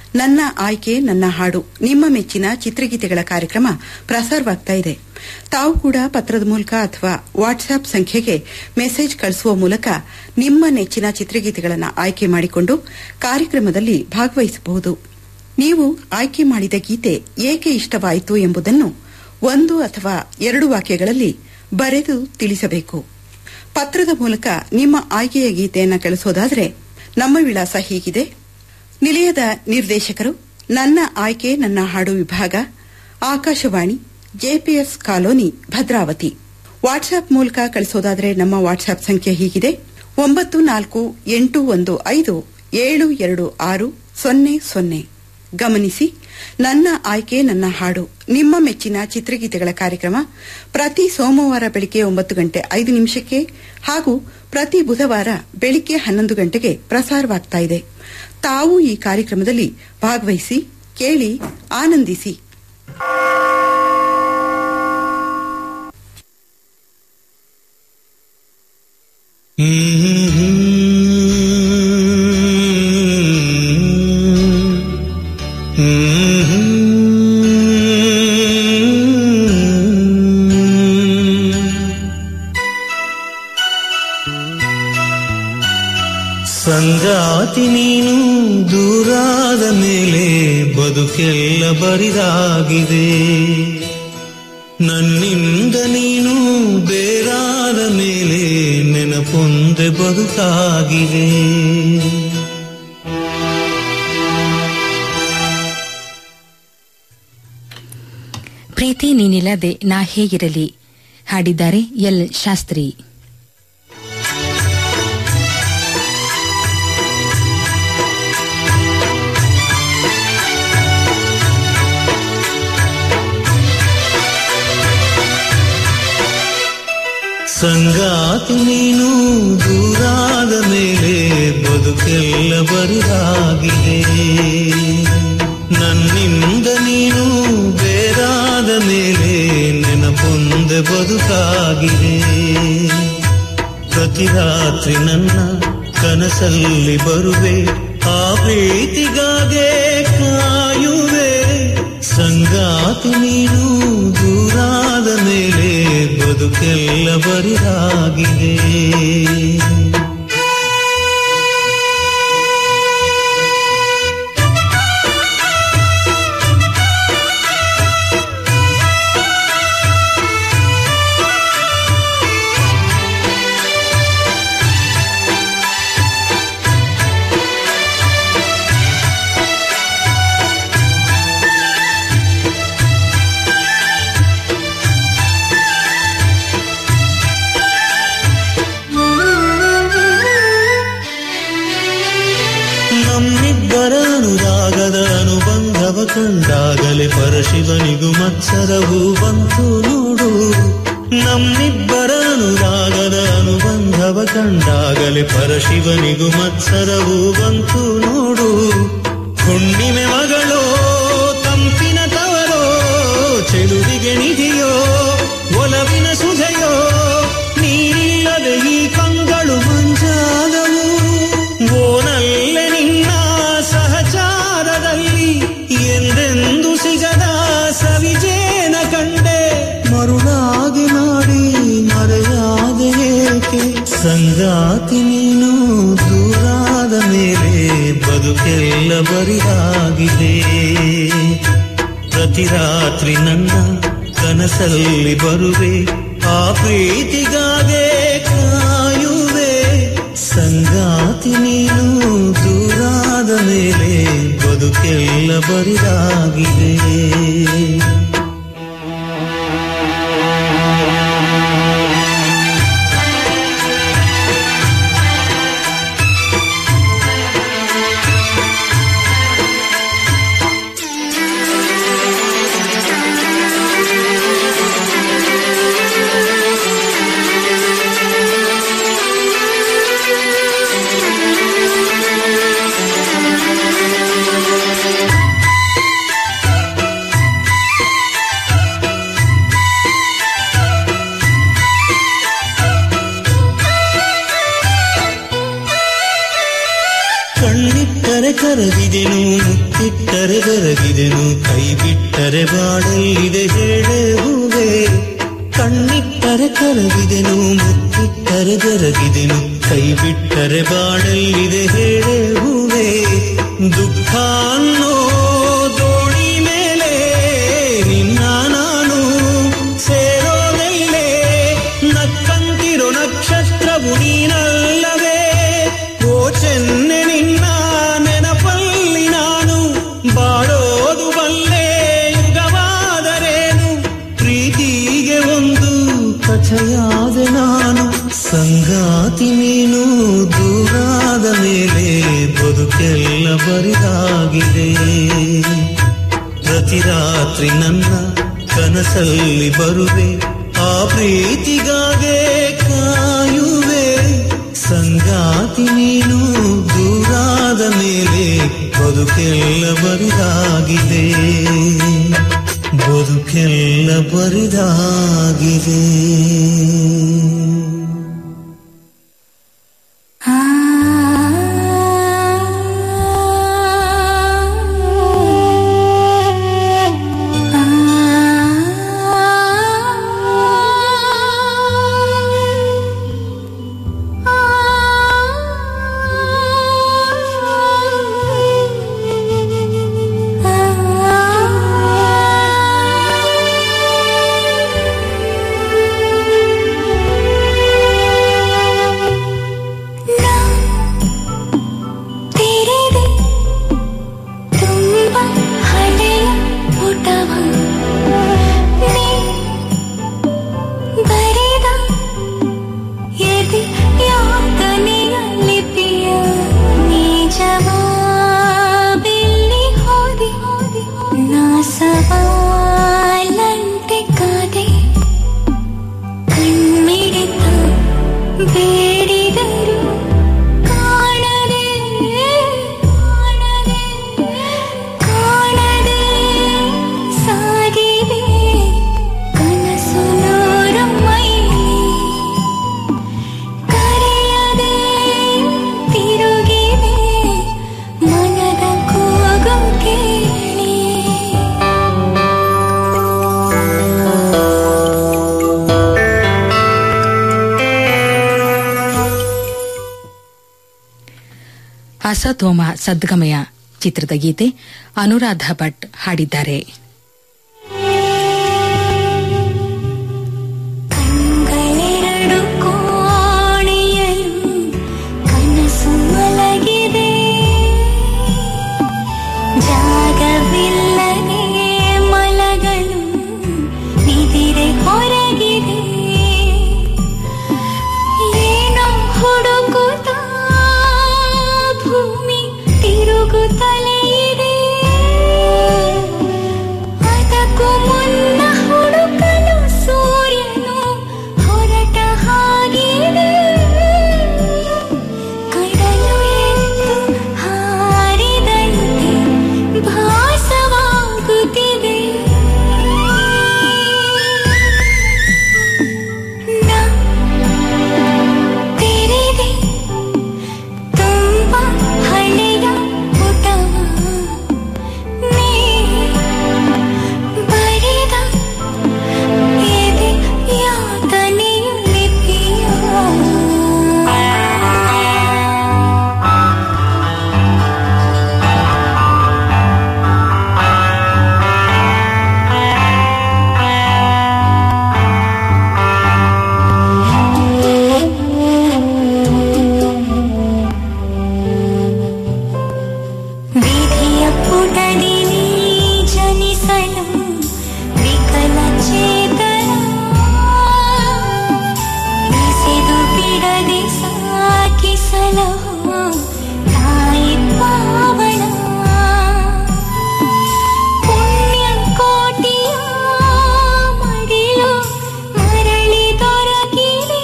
ನನ್ನ ಆಯ್ಕೆ ನನ್ನ ಹಾಡು ನಿಮ್ಮ ಮೆಚ್ಚಿನ ಚಿತ್ರಗೀತೆಗಳ ಕಾರ್ಯಕ್ರಮ ಪ್ರಸಾರವಾಗ್ತಾ ಇದೆ ತಾವು ಕೂಡ ಪತ್ರದ ಮೂಲಕ ಅಥವಾ ವಾಟ್ಸ್ಆಪ್ ಸಂಖ್ಯೆಗೆ ಮೆಸೇಜ್ ಕಳಿಸುವ ಮೂಲಕ ನಿಮ್ಮ ನೆಚ್ಚಿನ ಚಿತ್ರಗೀತೆಗಳನ್ನು ಆಯ್ಕೆ ಮಾಡಿಕೊಂಡು ಕಾರ್ಯಕ್ರಮದಲ್ಲಿ ಭಾಗವಹಿಸಬಹುದು ನೀವು ಆಯ್ಕೆ ಮಾಡಿದ ಗೀತೆ ಏಕೆ ಇಷ್ಟವಾಯಿತು ಎಂಬುದನ್ನು ಒಂದು ಅಥವಾ ಎರಡು ವಾಕ್ಯಗಳಲ್ಲಿ ಬರೆದು ತಿಳಿಸಬೇಕು ಪತ್ರದ ಮೂಲಕ ನಿಮ್ಮ ಆಯ್ಕೆಯ ಗೀತೆಯನ್ನು ಕಳಿಸೋದಾದರೆ ನಮ್ಮ ವಿಳಾಸ ಹೀಗಿದೆ ನಿಲಯದ ನಿರ್ದೇಶಕರು ನನ್ನ ಆಯ್ಕೆ ನನ್ನ ಹಾಡು ವಿಭಾಗ Akashvani JPS colony Bhadravati WhatsApp ಮೂಲಕ ಕಳಿಸೋದಾದರೆ ನಮ್ಮ ವಾಟ್ಸ್ಆಪ್ ಸಂಖ್ಯೆ ಹೀಗಿದೆ ಒಂಬತ್ತು ನಾಲ್ಕು ಎಂಟು ಒಂದು ಐದು ಏಳು ಎರಡು ಆರು ಸೊನ್ನೆ ಸೊನ್ನೆ ಗಮನಿಸಿ ನನ್ನ ಆಯ್ಕೆ ನನ್ನ ಹಾಡು ನಿಮ್ಮ ಮೆಚ್ಚಿನ ಚಿತ್ರಗೀತೆಗಳ ಕಾರ್ಯಕ್ರಮ ಪ್ರತಿ ಸೋಮವಾರ ಬೆಳಿಗ್ಗೆ ಒಂಬತ್ತು ಗಂಟೆ ಐದು ನಿಮಿಷಕ್ಕೆ ಹಾಗೂ ಪ್ರತಿ ಬುಧವಾರ ಬೆಳಿಗ್ಗೆ ಹನ್ನೊಂದು ಗಂಟೆಗೆ ಪ್ರಸಾರವಾಗ್ತಾ ಇದೆ ತಾವು ಈ ಕಾರ್ಯಕ್ರಮದಲ್ಲಿ ಭಾಗವಹಿಸಿ ಕೇಳಿ ಆನಂದಿಸಿ ಸಂಗಾತಿ ನೀನು ದೂರಾದ ಮೇಲೆ ಬದುಕೆಲ್ಲ ಬರಿದಾಗಿದೆ ನನ್ನಿಂದ ನೀನು ಬೇರಾದ ಮೇಲೆ ನೆನಪೊಂದೆ ಬದುಕಾಗಿದೆ ಪ್ರೀತಿ ನೀನಿಲ್ಲದೆ ನಾ ಹೇಗಿರಲಿ ಹಾಡಿದ್ದಾರೆ ಎಲ್ ಶಾಸ್ತ್ರಿ ಸಂಗಾತಿ ನೀನು ದೂರಾದ ಮೇಲೆ ಬದುಕೆಲ್ಲ ಬರಿದಾಗಿದೆ ನನ್ನಿಂದ ನೀನು ಬೇರಾದ ಮೇಲೆ ನೆನಪೊಂದೆ ಬದುಕಾಗಿದೆ ಪ್ರತಿ ರಾತ್ರಿ ನನ್ನ ಕನಸಲ್ಲಿ ಬರುವೆ ಆ ಪ್ರೀತಿಗಾಗೆ ಕಾಯುವೆ ಸಂಗಾತಿ ನೀನು ದೂರಾದ ಮೇಲೆ ಬದುಕೆಲ್ಲ ಬರಿದಾಗಿದೆ ನಮ್ಮಿಬ್ಬರ ಅನುರಾಗದ ಅನುಬಂಧವ ಕಂಡಾಗಲೇ ಪರಶಿವನಿಗೂ ಮತ್ಸರವು ಬಂತು ನೋಡು ನಮ್ಮಿಬ್ಬರ ಅನುರಾಗದ ಅನುಬಂಧವ ಕಂಡಾಗಲೇ ಪರಶಿವನಿಗೂ ಮತ್ಸರವು ಬಂತು ನೋಡು ಹುಣ್ಣಿಮೆ ಮಗಳೋ ತಂಪಿನ ತವರೋ ಚೆಲುವಿಗೆ ನಿಧಿಯೋ ಒಲವಿನ ಸುಧೆಯೋ ನೀರಿಲ್ಲದೆ ಈ ಕಂಗಳು ಮಂಜಾದವು ಓನಲ್ಲೆ ನಿನ್ನ ಸಹಚಾರದಲ್ಲಿ ಎಂದೆಂದು ಸಿಗದ ಸವಿಜೇನ ಕಂಡೆ ಮರುಳಾಗಿ ಮಾಡಿ ಮರೆಯಾದೆ ಏಕೆ ಸಂಗಾತಿ ನೀನು ದೂರಾದ ಮೇಲೆ ಬದುಕೆಲ್ಲ ಬರಿದಾಗಿದೆ ಪ್ರತಿ ರಾತ್ರಿ ನನ್ನ ಕನಸಲ್ಲಿ ಬರುವೆ ಆ ಪ್ರೀತಿಗಾಗೆ ಕಾಯುವೆ ಸಂಗಾತಿ ನೀನು ದೂರಾದ ಮೇಲೆ ಬದುಕೆಲ್ಲ ಬರಿದಾಗಿದೆ ಬೆರಗಿದೆನು ಕೈ ಬಿಟ್ಟರೆ ಬಾಡಲ್ಲಿದೆ ಹೇಳೆ ಹೂವೆ ಕಣ್ಣಿಟ್ಟರೆ ಕರಗಿದೆನು ಮುತ್ತಿಟ್ಟರೆ ಬೆರಗಿದೆನು ಕೈ ಬಿಟ್ಟರೆ ಬಾಡಲ್ಲಿದೆ ಹೇಳೆ ಹೂವೆ ದುಃಖ ಅನ್ನೋ ದೋಣಿ ಮೇಲೆ ನಿನ್ನ ನಾನು ಸೇರೋದಲ್ಲೇ ನಕ್ಕಂತಿರೋ ನಕ್ಷತ್ರವು ನೀನಲ್ಲವೇ ಓ ಚೆನ್ನೆ ನಿನ್ನ ನೆನಪಲ್ಲಿ ನಾನು ಬಾಳೋದು ಬಲ್ಲೆ ಯುಗವಾದರೇನು ಪ್ರೀತಿಗೆ ಒಂದು ಕಥೆಯಾದೆ ನಾನು ಸಂಗಾತಿ ನೀನು ದೂರಾದ ಮೇಲೆ ಬದುಕೆಲ್ಲ ಬರಿದಾಗಿದೆ ಪ್ರತಿ ರಾತ್ರಿ ನನ್ನ ಕನಸಲ್ಲಿ ಬರುವೆ ಆ ಪ್ರೀತಿಗಾಗೆ ಕಾಯುವೆ ಸಂಗಾತಿ ನೀನು ದೂರಾದ ಮೇಲೆ ಬದುಕೆಲ್ಲ ಬರಿದಾಗಿದೆ ಬದುಕೆಲ್ಲ ಬರಿದಾಗಿದೆ ತೆರೆದೆ ತುಂಬ ಹಳೆಯ ಪುಟವ ನೀ ಬರೆದ ಎದೆ ಯಾತನೆಯ ಲಿಪಿಯ ನಿಜವ ಬೆಲ್ಲಿ ಹೋದೆ ನಾ ಸವಾಲಂತೆ ಕಾದೆ ಕಣ್ಮಿಡಿತ ಬೇಡಿದರು ಕಾಣದೆ ಕಾಣದೆ ಕಾಣದೆ ಸಾಗಿದೆ ಕನಸು ನೂರು ಮೈಲಿ ಕರೆಯದೆ ತಿರುಗಿದೆ ಮನದ ಕೂಗು ಕೇಳಿ ಅಸತೋಮ ಸದ್ಗಮಯ ಚಿತ್ರದ ಗೀತೆ ಅನುರಾಧ ಭಟ್ ಹಾಡಿದ್ದಾರೆ ಕಣ್ಗಳೆರಡು ಕೋಣೆಯಲು ಕನಸು ಮಲಗಿದೆ ಜಾಗವಿಲ್ಲದೆ ಮಲಗಳು ನಿದಿರೆ ಹೊರಗಿದೆ ಏನೋ ಹುಡುಕುತ್ತಾ ಭೂಮಿ ತಿರುಗುತ್ತಲೇ ಇದೆ ಅದಕ್ಕೂ ಮುನ್ನ ಹುಡುಕಲು ಸೂರ್ಯನು ಹೊರಟ ಹಾಗಿದೆ ಕಡಲು ಎದ್ದು ಹಾರಿದಂತೆ ಭಾಸವಾಗುತ್ತಿದೆ ನಾ ತೆರೆದೆ ತುಂಬ ಹಳೆಯ ಪುಟವ ನೀ ಬರೆದ ಎದೆ ಯಾತನೆಯ ಲಿಪಿಯ ವಿಧಿಯ ಪುಟದಿ ನೀ ಜನಿಸಲು ವಿಕಲ ಚೇತನ ಎಸೆದು ಬಿಡದೆ ಸಾಕಿಸಲು ತಾಯಿ ಪಾವನ ಪುಣ್ಯ ಕೋಟಿಯ ಮಡಿಲು ಮರಳಿ ದೊರಕಿದೆ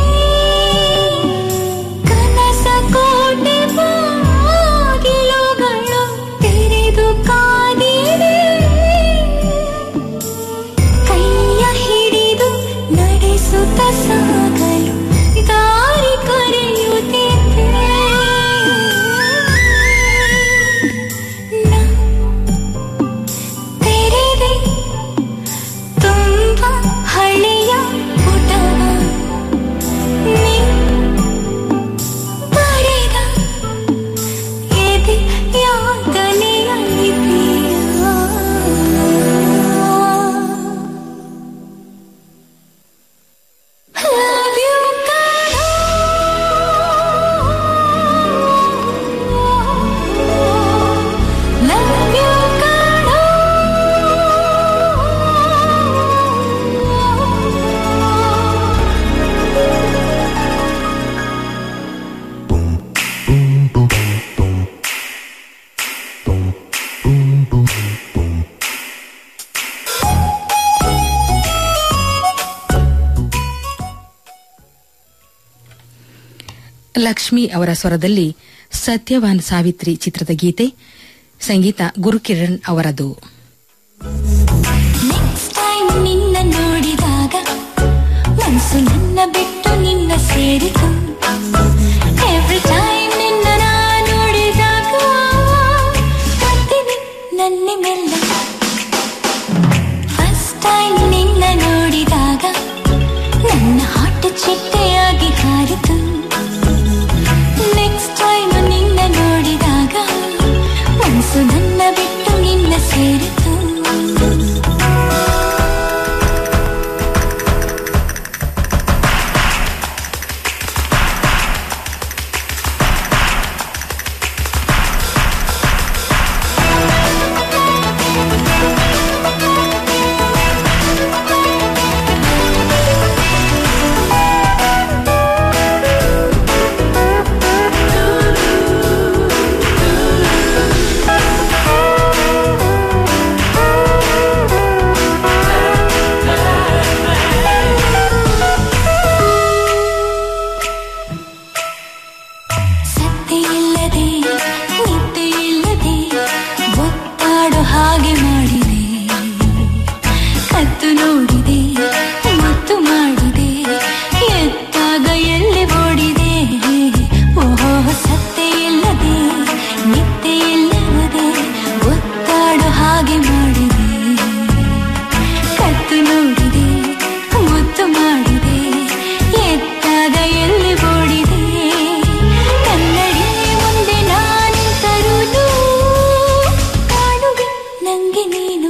ಕನಸ ಕೋಟೆ ಬಾಗಿಲುಗಳು ತೆರೆದು ಕಾದಿದೆ ಕೈಯ ಲಕ್ಷ್ಮಿ ಅವರ ಸ್ವರದಲ್ಲಿ ಸತ್ಯವಾನ್ ಸಾವಿತ್ರಿ ಚಿತ್ರದ ಗೀತೆ ಸಂಗೀತ ಗುರುಕಿರಣ್ ಅವರದು ನೆಕ್ಸ್ಟ್ ಟೈಮ್ ನಿನ್ನ ನೋಡಿದಾಗ ಮನಸ್ಸು ನನ್ನ ಬಿಟ್ಟು ನಿನ್ನ ಸೇರಿತು ಎವ್ರಿ ಟೈಮ್ ನಿನ್ನ ನಾ ನೋಡಿದಾಗ ಬರ್ತೀನಿ ನನ್ನೆ ಮೆಲ್ಲ ಫಸ್ಟ್ ಟೈಮ್ ನಿನ್ನ ನೋಡಿದಾಗ ನನ್ನ ಹಾಟ್ ಚಿಟ್ಟೆಯಾಗಿ ಹಾರಿತು ನೆಕ್ಸ್ಟ್ ಟೈಮ್ ನಿನ್ನ ನೋಡಿದಾಗ ಮನಸ್ಸು ನನ್ನ ಬಿಟ್ಟು ನಿನ್ನ ಸೇರಿತು ಸತ್ಯ ಇಲ್ಲದೆ ನಿದ್ದೆ ಇಲ್ಲದೆ ಒತ್ತಾಡು ಹಾಗೆ ಮಾಡಿದೆ ಕತ್ತು ನೋಡಿದೆ ಮತ್ತು ಮಾಡಿದೆ ಎತ್ತಾಗ ಎಲ್ಲಿ ಓಡಿದೆ ಓಹೋ ಸತ್ಯ ಇಲ್ಲದೆ ನಿದ್ದೆ ಇಲ್ಲದೆ ಒತ್ತಾಡು ಹಾಗೆ ಮಾಡಿದೆ ಕತ್ತು ನೋಡಿದೆ ಮುತ್ತು ಮಾಡಿದೆ ಎತ್ತಾಗ ಎಲ್ಲಿ ಓಡಿದೆ ಕನ್ನಡಿ ಮುಂದೆ ನಾನಿಂತರೂ ಕಾಣುವೆ ನಂಗೆ ನೀನು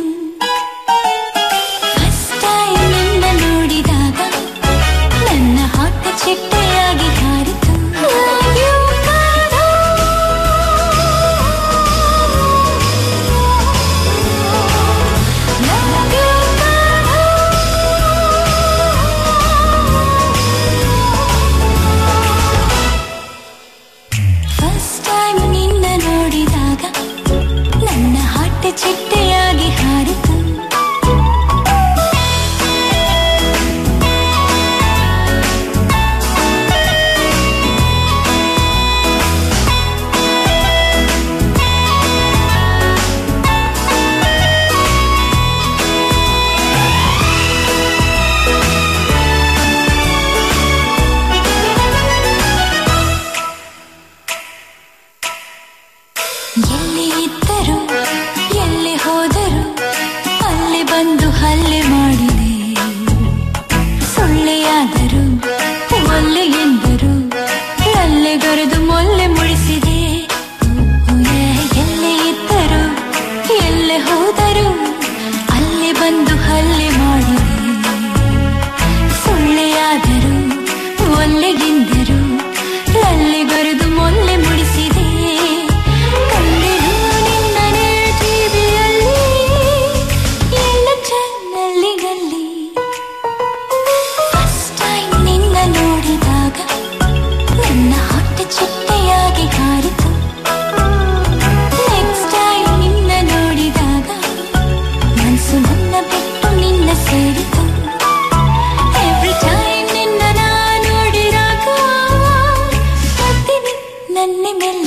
ಫಸ್ಟ್ ಟೈಮ್ ನಿನ್ನ ನೋಡಿದಾಗ ನನ್ನ ಹಾಟ ಚಿಟ್ಟೆಯಾಗಿ ಹಾರಿತು Love you, ಕಾಣೋ. Love you, ಫಸ್ಟ್ ಟೈಮ್ ನಿನ್ನ ನೋಡಿದಾಗ ನನ್ನ ಹಾಟ ಚಿಟ್ಟೆಯಾಗಿ ಹಾರಿತು ಎಲ್ಲಿ ಇದ್ದರು ಎಲ್ಲಿ ಹೋದರು ಅಲ್ಲಿ ಬಂದು ಹಲ್ಲೆ ಮಾಡಿದೆ ಸೊಳ್ಳೆಯಾದರು ಒಲ್ಲೆ ಎಂದರು ಅಲ್ಲೆಗರೆದು ಮೊಲ್ಲೆ ಮುಳಿಸಿದೆ ಎಲ್ಲಿ ಇದ್ದರು ಎಲ್ಲೆ ಹೋದರು ಅಲ್ಲಿ ಬಂದು ಹಲ್ಲೆ ಮಾಡಿದೆ ಸೊಳ್ಳೆಯಾದರು ಒಲ್ಲೆಗಿಂದರು ಅಲ್ಲೆಗರೆದು ಮೊಲ್ಲೆ ಮುಡಿಸಿದೆ ಕಂಡೆನು ನಿನ್ನನೆ ಟಿವಿಯಲ್ಲಿ ಎಲ್ಲ ಚಾನಲ್ಲಿಗಲ್ಲಿ ಫಸ್ಟ್ ಟೈಮ್ ನಿನ್ನ ನೋಡಿದಾಗ ನನ್ನ ಹಾಟ ಚಿಟ್ಟೆಯಾಗಿ ಹಾರಿತು ನೆಕ್ಸ್ಟ್ ಟೈಮ್ ನಿನ್ನ ನೋಡಿದಾಗ ಮನಸ್ಸು ನನ್ನ ಬಿಟ್ಟು ನಿನ್ನ ಸೇರಿತು ಎವ್ರಿ ಟೈಮ್ ನಿನ್ನ ನಾ ನೋಡಿದಾಗ ಬರ್ತೀನಿ ನನ್ನೆ ಮೆಲ್ಲ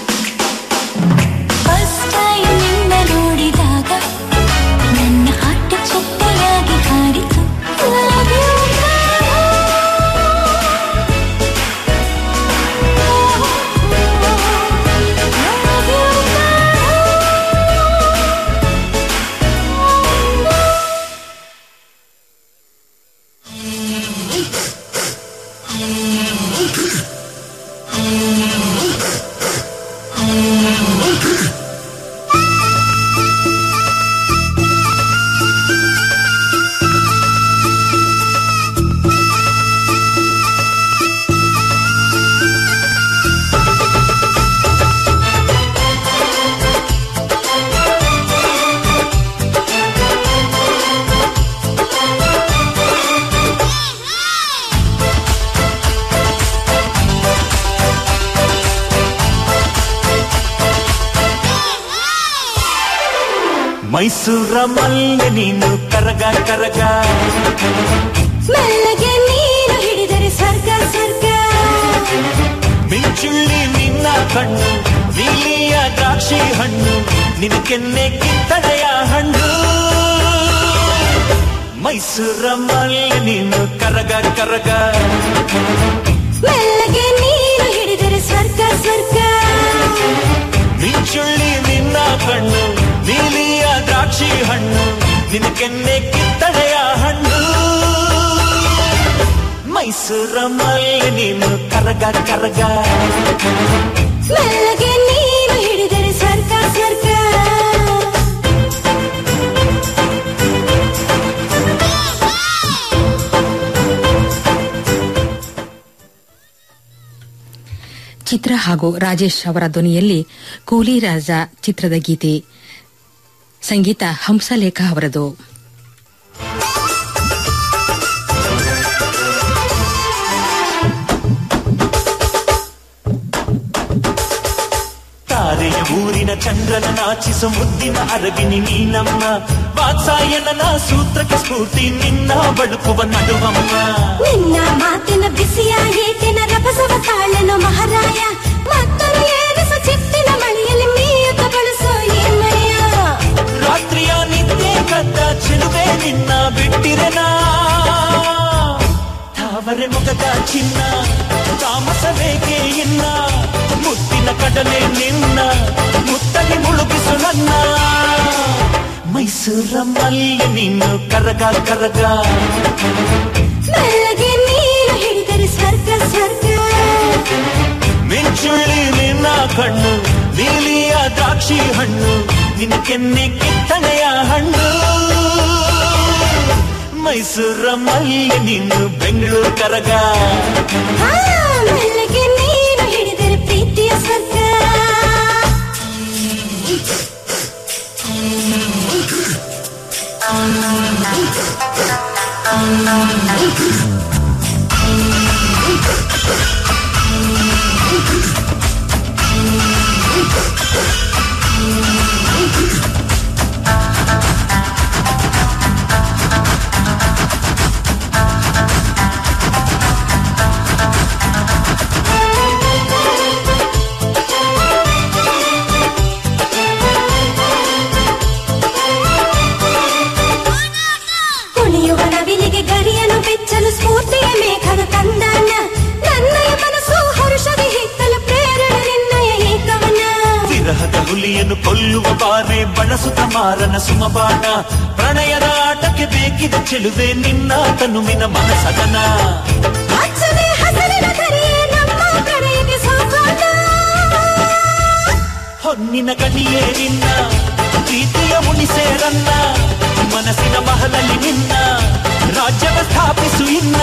ಫಸ್ಟ್ ಟೈಮ್ ನಿನ್ನ ನೋಡಿದಾಗ ನನ್ನ ಹಾಟ ಚಿಟ್ಟೆಯಾಗಿ ಹಾರಿತು Love you, Love you, ಮೈಸೂರ ಮಲ್ಲೆ ನೀನು ಕರಗ ಕರಗ ಮೆಲ್ಲಗೆ ನೀನು ಹಿಡಿದರೆ ಸ್ವರ್ಗ ಸ್ವರ್ಗ ಮಿಂಚುಳ್ಳಿ ನಿನ್ನ ಕಣ್ಣು ನೀಲಿಯ ದ್ರಾಕ್ಷಿ ಹಣ್ಣು ನಿನ್ನ ಕೆನ್ನೆ ಕಿತ್ತಳೆಯ ಹಣ್ಣು ಮೈಸೂರ ಮಲ್ಲೆ ನೀನು ಕರಗ ಕರಗ ಮೆಲ್ಲಗೆ ನೀನು ಹಿಡಿದರೆ ಸ್ವರ್ಗ ಸ್ವರ್ಗ ಮಿಂಚುಳ್ಳಿ ನಿನ್ನ ಕಣ್ಣು ನೀಲಿಯ ದ್ರಾಕ್ಷಿ ಹಣ್ಣು ನಿನ್ನ ಕೆನ್ನೆ ಕಿತ್ತಳೆಯ ಹಣ್ಣು ಮೈಸೂರ ಮಲ್ಲೆ ನೀನು ಕರಗ ಕರಗ ಮೆಲ್ಲಗೆ ನೀನು ಹಿಡಿದರೆ ಸ್ವರ್ಗ ಸ್ವರ್ಗ ಚಿತ್ರ ಹಾಗೂ ರಾಜೇಶ್ ಅವರ ಧ್ವನಿಯಲ್ಲಿ ಕೂಲಿ ರಾಜ ಚಿತ್ರದ ಗೀತೆ ಸಂಗೀತ ಹಂಸಲೇಖ ಅವರದು ತಾರೆಯ ಊರಿನ ಚಂದ್ರನ ನಾಚಿಸು ಮುದ್ದಿನ ಅರಗಿನಿ ನೀನಮ್ಮ ವಾತ್ಸಾಯನನ ಸೂತ್ರಕ್ಕೆ ಸ್ಫೂರ್ತಿ ನಿನ್ನ ಬಳುಕುವ ನಡುವಮ್ಮ ನಿನ್ನ ಮಾತಿನ ಬಿಸಿಯ ಏಟಿನ ರಭಸವ ತಾಳನು ಮಹಾರಾಯ ಮತ್ತೊಂದು ಏರಿಸ ಚಿತ್ತಿನ ಮಳೆಯಲ್ಲಿ ಮೀಯುತ್ತ ಬಳಸೋ ಏನ್ಮಯ್ಯ ರಾತ್ರಿಯ ನಿದ್ದೆ ಕದ್ದ ಚೆಲುವೆ ನಿನ್ನ ಬಿಟ್ಟಿರೆನಾ ತಾವರೆ ಮುಖದ ಚಿನ್ನ ತಾಮಸವೇಗೆ ಇನ್ನ ಮುತ್ತಿನ ಕಡಲೆ ನಿನ್ನ ಮುತ್ತಲಿ ಮುಳುಗಿಸು ನನ್ನ ಮೈಸೂರ ಮಲ್ಲೆ ನೀನು ಕರಗ ಕರಗ ಮೆಲ್ಲಗೆ ನೀನು ಹಿಡಿದರೆ ಸ್ವರ್ಗ ಸ್ವರ್ಗ ಮಿಂಚುಳ್ಳಿ ನಿನ್ನ ಕಣ್ಣು ನೀಲಿಯ ದ್ರಾಕ್ಷಿ ಹಣ್ಣು ನಿನ್ನ ಕೆನ್ನೆ ಕಿತ್ತಳೆಯ ಹಣ್ಣು ಮೈಸೂರ ಮಲ್ಲೆ ನೀನು ಬೆಂಗಳೂರು ಕರಗ ಆ, ಮೆಲ್ಲಗೆ ನೀನು ಹಿಡಿದರೆ ಪ್ರೀತಿಯ ಸ್ವರ್ಗ ಕುಣಿಯುವ ನವಿಲಿಗೆ ಗರಿಯನ್ನು ಬೆಚ್ಚಲು ಸ್ಫೂರ್ತಿಯ ಮೇಘದ ತಂದಾನ ನನ್ನಯ ಮನಸ್ಸು ಹರುಷದಿ ಹಿಕ್ಕಲು ಪ್ರೇರಣೆ ನಿನ್ನಯ ಏಕವನ ವಿರಹದ ಹುಲಿಯನ್ನು ಕೊಲ್ಲುವ ಬಾರೆ ಬಳಸುತ್ತ ಮಾರನ ಸುಮಬಾಣ ಪ್ರಣಯದ ಆಟಕ್ಕೆ ಬೇಕಿದ ಚೆಲುವೆ ನಿನ್ನ ತನುವಿನ ಮನಸದನ ಅಚ್ಚದೆ ಹಸರಿನ ಕರಿಯೇ ನಮ್ಮ ಪ್ರಣಯಕ್ಕೆ ಸೋಪಾನ ಹೊನ್ನಿನ ಗಣಿಯೇ ನಿನ್ನ ಪ್ರೀತಿಯ ಮುನಿಸೇರನ್ನ ಮನಸ್ಸಿನ ಮಹಲಲ್ಲಿ ನಿನ್ನ ರಾಜ್ಯವ ಸ್ಥಾಪಿಸು ಇನ್ನ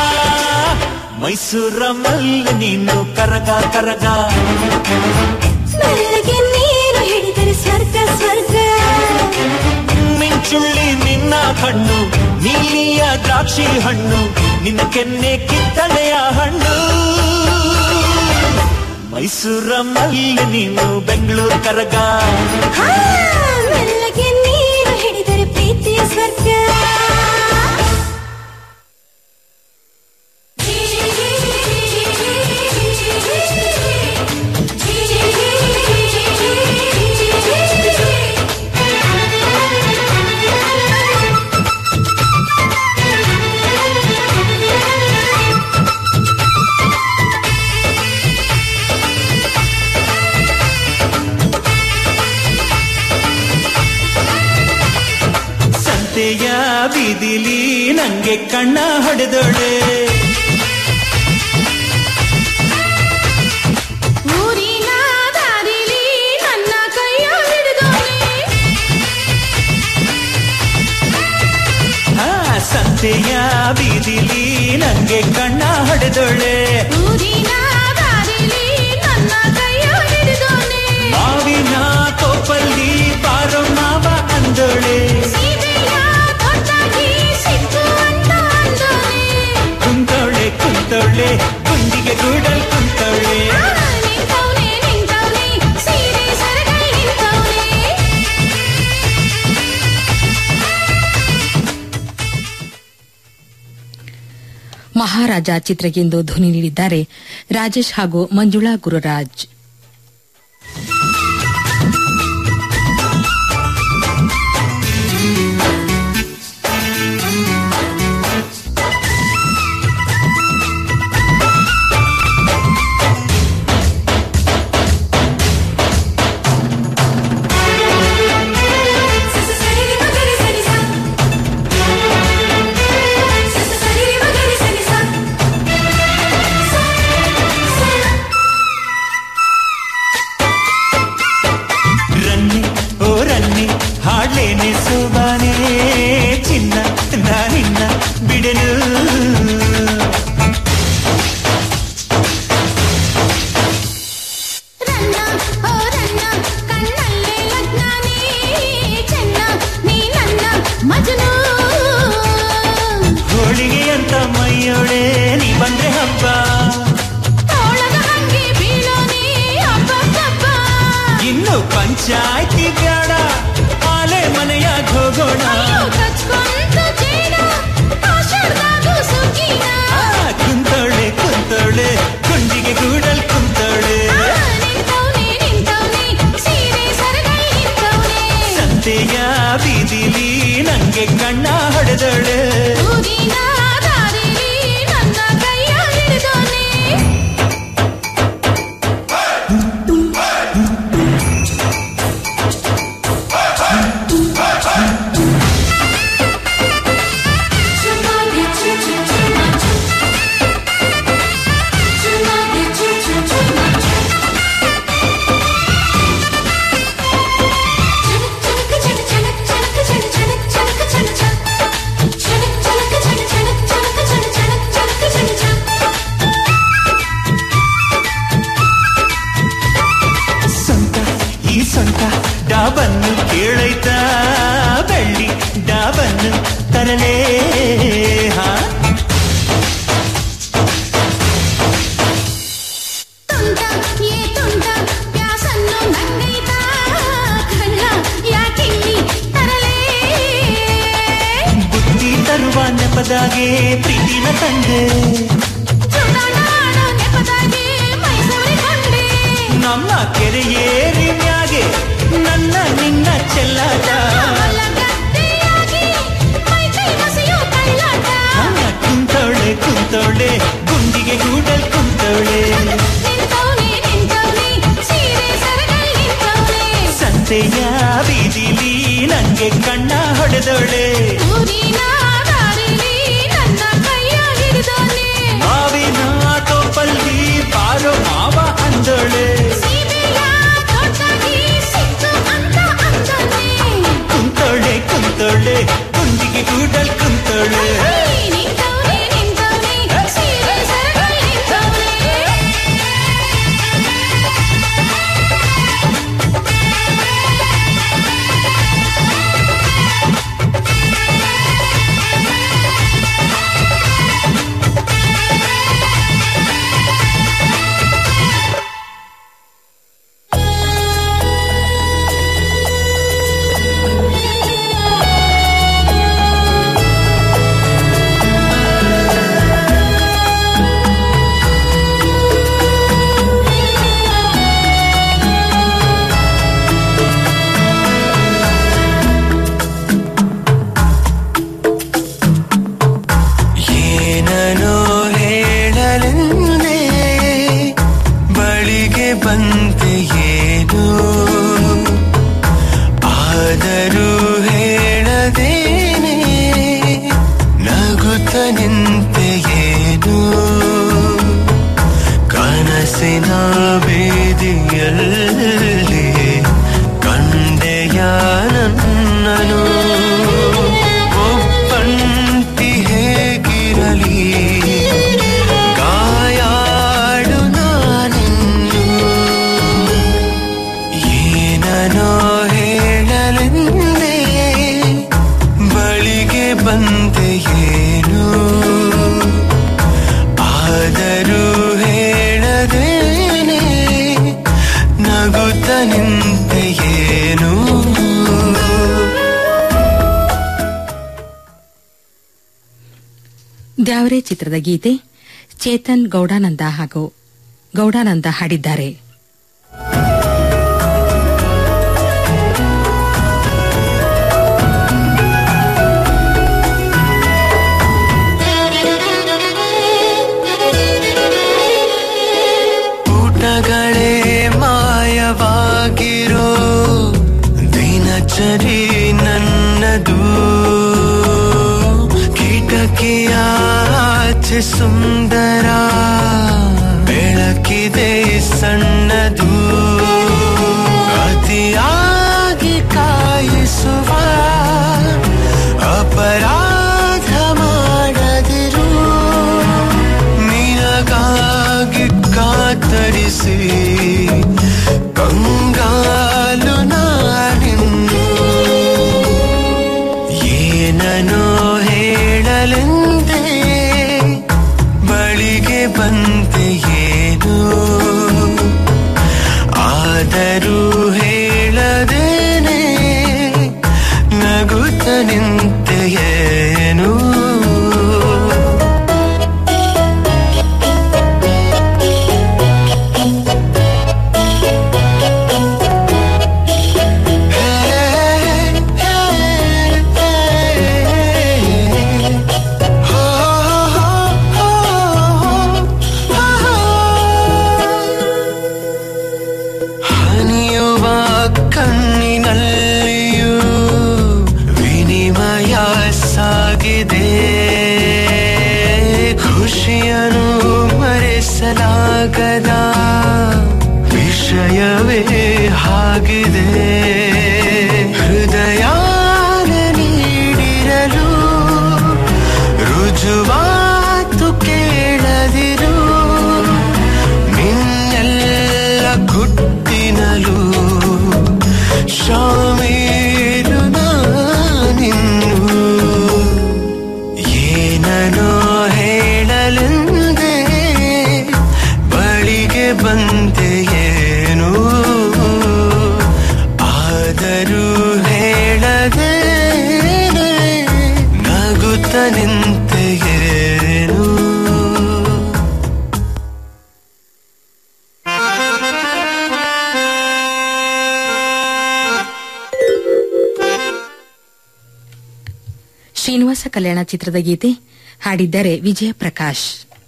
ಮೈಸೂರ ಮಲ್ಲೆ ನೀನು ಕರಗ ಕರಗ ಮೆಲ್ಲಗೆ ನೀನು ಹಿಡಿದರೆ ಸ್ವರ್ಗ ಸ್ವರ್ಗ ಮಿಂಚುಳ್ಳಿ ನಿನ್ನ ಕಣ್ಣು ನೀಲಿಯ ದ್ರಾಕ್ಷಿ ಹಣ್ಣು ನಿನ್ನ ಕೆನ್ನೆ ಕಿತ್ತಳೆಯ ಹಣ್ಣು ಮೈಸೂರ ಮಲ್ಲೆ ನೀನು ಬೆಂಗಳೂರು ಕರಗ ಹಾ, ಮೆಲ್ಲಗೆ ನೀನು ಹಿಡಿದರೆ ಪ್ರೀತಿಯ ಸ್ವರ್ಗ ಸಂತೆಯ ಬೀದಿಲಿ ನಂಗೆ ಕಣ್ಣ ಹೊಡೆದೊಳೆ ಊರಿನ ದಾರಿಲಿ ನನ್ನ ಕೈಯ ಹಿಡಿದೋನೆ ಆ ಸಂತೆಯ ಬೀದಿಲಿ ನಂಗೆ ಕಣ್ಣ ಹೊಡೆದೊಳೆ ಊರಿನ ದಾರಿಲಿ ನನ್ನ ಕೈಯ ಹಿಡಿದೋನೆ ಮಾವಿನ ತೋಪಲ್ಲಿ ಬಾರೋ ಮಾವ ಅಂದೊಳೆ ಸೀತೆಯ ತೊಟ್ಟಾಗಿ ಸಿಕ್ಕು ಅಂತ ಅಂದೋನೆ ಕುಂತೊಳೆ ಕುಂತೊಳೆ ಗುಂಡಿಗೆ ಗೂಡಲ್ ಕುಂತೊಳೆ ನಿಂತವನೆ ನಿಂತವನೆ ಸೀರೆ ಸರಗೈ ನಿಂತವನೆ ಮಹಾರಾಜ ಚಿತ್ರಗೆಂದು ಧ್ವನಿ ನೀಡಿದ್ದಾರೆ ರಾಜೇಶ್ ಹಾಗೂ ಮಂಜುಳಾ ಗುರುರಾಜ್ ರನ್ನಿ ಓ ರನ್ನಿ ಹಾಡ್ಲೇನೆ ಸೋಬಾನೆ ಚಿನ್ನ ನಾನಿನ್ನ ಬಿಡೆನು ರನ್ನ ಓ ರನ್ನ ಕಣ್ಣಲ್ಲೇ ಲಗ್ನಾನೇ ಚೆನ್ನ ನೀ ನನ್ನ ಮಜನು ಹೋಳಿಗೆ ಅಂತ ಮೈಯೊಳೆ ನೀ ಬಂದ್ರೆ ಹಬ್ಬ ತೋಳದ ಹಂಗೆ ಬೀಳೋನೇ ಅಬ್ಬಬ್ಬಬ್ಬ ಇನ್ನು ಪಂಚಾಯ್ತಿ ಬೇಡ ಆಲೆ ಮನೆಯಾಗ ಹೋಗೋಣ ಅಯ್ಯೋ ಕಚ್ಕೊಂತ ಜೇಡ ಆಷಾಢದಾಗೂ ಸುಗ್ಗಿನ ಆ, ಕುಂತೋಳೆ ಕುಂತೋಳೆ ಕುಂಡಿಗೆ ಗೂಡಲ್ ಕುಂತೋಳೆ ಆ, ನಿಂತವ್ನೆ ನಿಂತವ್ನೆ ಸೀರೆ ಸರಗೈ ನಿಂತವ್ನೆ ಸಂತೆಯ ಬೀದಿಲಿ ನಂಗೆ ಕಣ್ಣ ಹೊಡೆದೋಳೆ ಊರಿನ ದಾರಿಲಿ ನನ್ನ ಕೈಯ ಹಿಡಿದೋನೆ ಸೊಂಟ ಈ ಸೊಂಟ ಡಾಬನ್ನು ಕೇಳೈತಾ ಬೆಳ್ಳಿ ಡಾಬನ್ನು ತರಲೇ ಹಾ ತುಂಟ ಏ ತುಂಟ ಪ್ಯಾಸನ್ನು ನಂಗೈತಾ ಕಳ್ಳ ಯಾಕಿಲ್ಲಿ ತರಲೇ ಬುದ್ಧಿ ತರುವ ನೆಪದಾಗೆ ಪ್ರೀತಿನ ತಂದೆ ಚುಡಾಣ ಆಡೋ ನೆಪದಾಗೆ ಮೈಸೂರಿಗೊಂಡೆ ನಮ್ಮ ಕೆರೆಯೇರಿ ಮ್ಯಾಗೆ ನನ್ನ ನಿನ್ನ ಚೆಲ್ಲಾಟ ಅವಳ ಗದ್ದೆಯಾಗಿ ಮೈ ಕೈ ಮಸೆಯೋ ಕಳ್ಳಾಟ ನನ್ನ ಕುಂತವಳೆ ಕುಂತವಳೆ ಗುಂಡಿಗೆ ಗೂಡಲ್ ಕುಂತವಳೆ ನಿಂತವ್ನೆ ನಿಂತವ್ನೆ ಸೀರೆ ಸರಗೈ ನಿಂತವ್ನೆ ಸಂತೆಯ ಬೀದಿಲಿ ನಂಗೆ ಕಣ್ಣ ಹೊಡೆದವಳೆ ಊರಿನ ದಾರಿಲಿ ನನ್ನ ಕೈಯ ಹಿಡಿದೋನೆ ಮಾವಿನ ತೋಪಲ್ಲಿ ಬಾರೋ ಮಾವ ಅಂದೋಳೆ ಸೀಮೆಯ ದೊಡ್ಡಗಿ ಸಿಕ್ತು ಅಂತ ಅಂದನೆ ಕುಂತೋಳೆ ಕುಂತೋಳೆ ಗುಂಡಿಗೆ ಗೂಡಲ್ ಕುಂತೋಳೆ ನಿಂತವ್ನೆ ನಿಂತವ್ನೆ ಸೀರೆ ಸರಗೈ ನಿಂತವ್ನೆ ಏನನೋ ಹೇಳಲೆಂದೇ ಬಳಿಗೆ ಬಂತೆ ಏನು ಆದರೂ ಹೇಳದೇನೆ ನಗುತ್ತ ನಿಂತೆ ಏನು ಕನಸಿನ ಬೀದಿಯಲ್ಲಿ ಕಂಡೆಯ ನನ್ನನು ಒಬ್ಬಂಟಿ ಹೇಗಿರಲಿ ಗಾಯಾಡು ನಾನಿನ್ನು ಏನನೋ ಹೇಳಲೆಂದೇ ಬಳಿಗೆ ಬಂದೆ ಏನು ಆದರೂ ಹೇಳದೇನೆ ನಗುತ್ತ ದ್ಯಾವರೆ ಚಿತ್ರದ ಗೀತೆ ಚೇತನ್ ಗೌಡಾನಂದ ಹಾಗೂ ಗೌಡಾನಂದ ಹಾಡಿದ್ದಾರೆ ಊಟಗಳೇ ಮಾಯವಾಗಿರೋ ದಿನಚರಿ ನನ್ನದು ಕಿಟಕಿಯ ಆಚೆ ಸುಂದರ ಬೆಳಕಿದೆ ಸಣ್ಣದು ಅತಿಯಾಗಿ ಕಾಯಿಸುವ ಅಪರಾಧ ಮಾಡದಿರು ನಿನಗಾಗಿ ಕಾತರಿಸಿ ಕಂಗಾಲು ನಾನಿನ್ನು ಏನನೋ ಹೇಳಲೆಂದೇ ಬಳಿಗೆ ಬಂದೆ ಏನು ಆದರೂ ಹೇಳದೇನೆ ನಗುತ್ತ ನಿಂತೆ ಏನು ಹನಿಯುವ ಕಣ್ಣಿನಲ್ಲಿಯೂ ವಿನಿಮಯ ಸಾಗಿದೆ ಖುಷಿಯನು ಮರೆಸಲಾಗದ ವಿಷಯವೇ ಆಗಿದೆ ಹೃದಯ ನೀಡಿರಲು ರುಜುವಾತು ಕೇಳದಿರು ನಿನ್ನೆಲ್ಲ ಗುಟ್ಟಿನಲು ಶಾಮೀರು ನಾನಿನ್ನು ಏನನೋ ಹೇಳಲೆಂದೇ ಬಳಿಗೆ ಬಂದೆ ಏನು ಆದರೂ ಹೇಳದೆ ನಗುತ್ತ ನಿಂತೆ ಏನು ಶ್ರೀನಿವಾಸ ಕಲ್ಯಾಣ ಚಿತ್ರದ ಗೀತೆ ಹಾಡಿದ್ದಾರೆ ವಿಜಯ ಪ್ರಕಾಶ್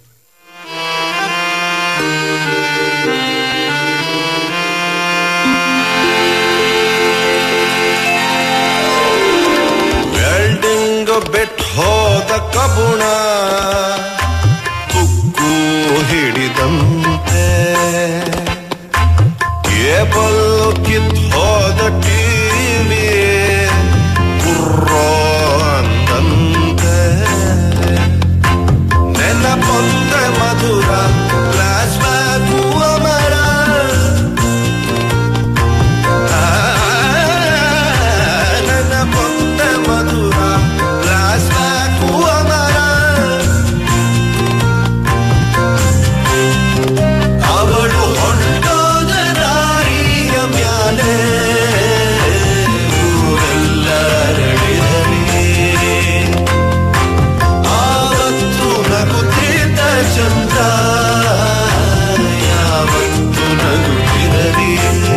ವೆಲ್ಡಿಂಗ್ ಬೆಟ್ ಹೋದ ಕಬುಣ ತುಕ್ಕು ಹಿಡಿದಂತೆ ಕೇಬಲ್ ಕಿತ್ ಹೋದ ಟಿವಿ ಕುರ್ರೋ ಅಂದಂತೆ ನೆನಪೊಂದೆ ಮಧುರ ಫ್ಲಾಶ್ ಬ್ಯಾಕ್ ಅಮರ ನನ್ನ ಪೊಂದ ಮಧುರ ಫ್ಲಾಶ್ ಬ್ಯಾಕ್ ಅಮರ ಅವಳು ಹೊಂಟೋದ ದಾರಿಯ ಮ್ಯಾಲೆ ಊರೆಲ್ಲ ರಡಿರಲಿ ಆವತ್ತು ನಗುತ್ತಿದ್ದ ಚಂದ್ರ ಯಾವತ್ತು ನಗುತ್ತಿರಲಿ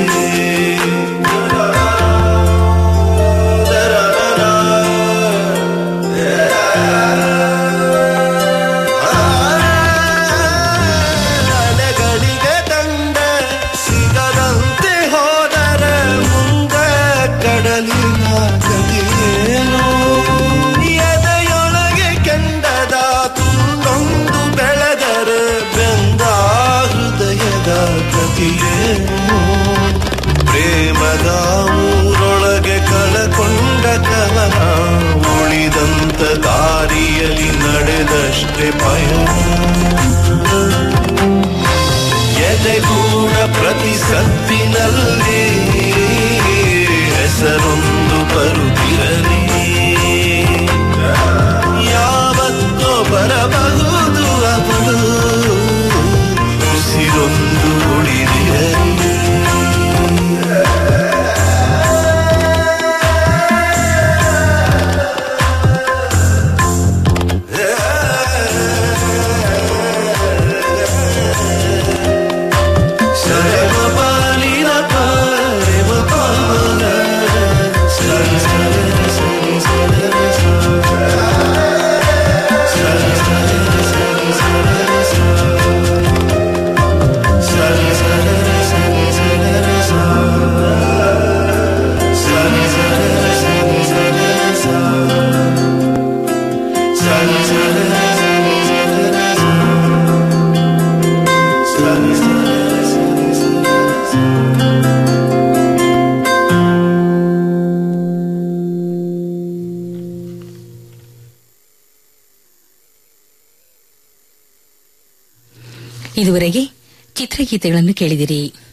ಅಲೆಗಳಿಗೆ ದಂಡ ಸಿಗದಂತೆ ಹೋದರೆ ಮುಂದೆ ಕಡಲಿನ ಗತಿಯೇನು ಎದೆಯೊಳಗೆ ಕೆಂಡದ ತುಂಡೊಂದು ಬೆಳೆದರೆ ಬೆಂದ ಹೃದಯದ ಗತಿಯೇನು ಪ್ರೇಮದ ಊರೊಳಗೆ ಕಳಕೊಂಡ ಕವನ ಉಳಿದಂತ ದಾರಿಯಲ್ಲಿ ನಡೆದಷ್ಟೇ ಪಯಣ ಎದೆಗೂಡ ಪ್ರತಿ ಸತ್ತಿನಲ್ಲಿ ಹೆಸರೊಂದು ಬರುತ್ತಿರಲಿ ಯಾವತ್ತೋ ಬರಬಹುದು ಅವಳು ಉಸಿರೊಂದು ಉಳಿದಿರಲಿ ಇದುವರೆಗೆ ಚಿತ್ರಗೀತೆಗಳನ್ನು ಕೇಳಿದಿರಿ